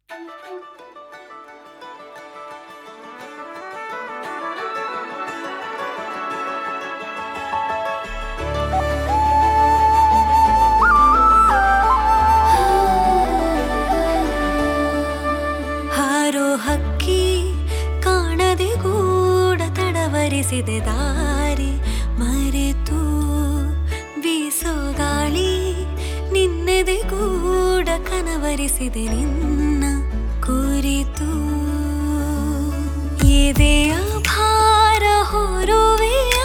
ಹಾರೋ ಹಕ್ಕಿ ಕಾಣದೆ ಗೂಡ ತಡವರಿಸಿದೆ ದಾರಿ ಮರೆತು ಬೀಸೋ ಗಾಳಿ ನಿನ್ನೆದೆ ಗೂಡ ಕನವರಿಸಿದೆ ನಿನ್ನ ಕುರಿತು ಎದೆಯ ಭಾರ ಹೊರುವೆಯ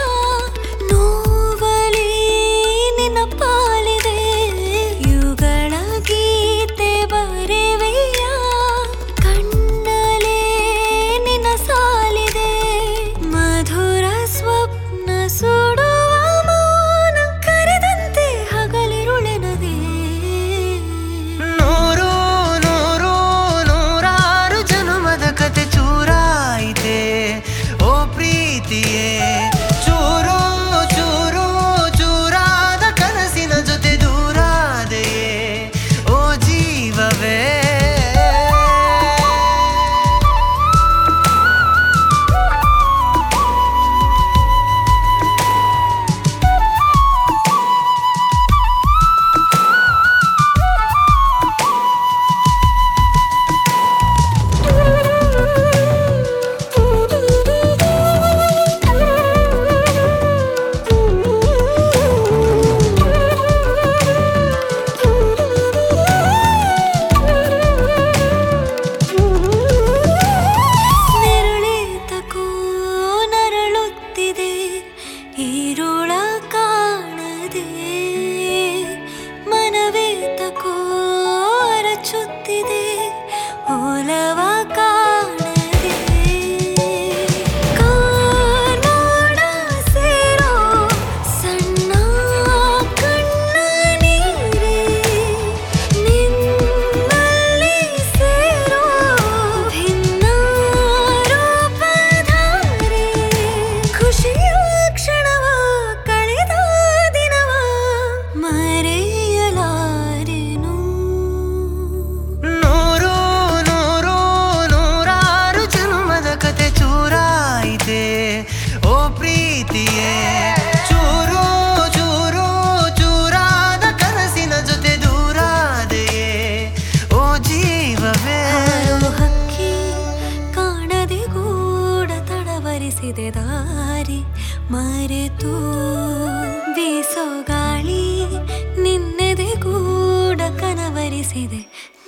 ನೋವಲಿ ನಿನ್ನ ಪಾಲಿದೆ ಯುಗಳ ಗೀತೆ ಬರೆವೆಯ ಕಣ್ಣಲೇ ನಿನ್ನ ಸಾಲಿದೆ ಮಧುರ ಸ್ವಪ್ನ ಸುಡುವ ಮೌನ ಕರೆದಂತೆ ಹಗಲಿರುಳೆನದೆ ನೂರು ನೂರು ನೂರಾರು ಜನುಮದ ಕತೆ ಚೂರಾಯಿತೆ ಓ ಪ್ರೀತಿಯೇ ಚೂರು ಚೂರು ಚೂರಾದ ಕನಸಿನ ಜೊತೆ ದೂರಾದೆಯೇ ಓ ಜೀವವೇ ನೆರಳೇತಕೋ ನರಳುತ್ತಿದೆ ಈರುಳ ಕಾಣದೆ ಮನವೇತಕೋ ಅರಚುತ್ತಿದೆ ಓಲವ ಕಾಣದೆ ಕಾರ್ಮೋಡ ಸೇರೋ ಸಣ್ಣ ಕಣ್ಣ ನೀರೇ ನಿನ್ನಲ್ಲಿ ಸೇರೋ ಭಿನ್ನ ರೂಪಧಾರೆ ಖುಷಿಯ ಕ್ಷಣವ ಕಳೆದ ದಿನವ ಮರೆಯಲಾರೆನು ನೂರು ನೂರು ನೂರಾರು ಜನುಮದ ಕತೆ ಚೂರಾಯಿತೆ ಓ ಪ್ರೀತಿಯೇ ಚೂರು ಚೂರು ಚೂರಾದ ಕನಸಿನ ಜೊತೆ ದೂರಾದೆಯೇ ಓ ಜೀವವೇ ಹಾರೋ ಹಕ್ಕಿ ಕಾಣದೆ ಗೂಡ ತಡವರಿಸಿದೆ ದಾರಿ ಮರೆತು ಬೀಸೋ ಗಾಳಿ ನಿನ್ನೆದೆ ಗೂಡ ಕನವರಿಸಿದೆ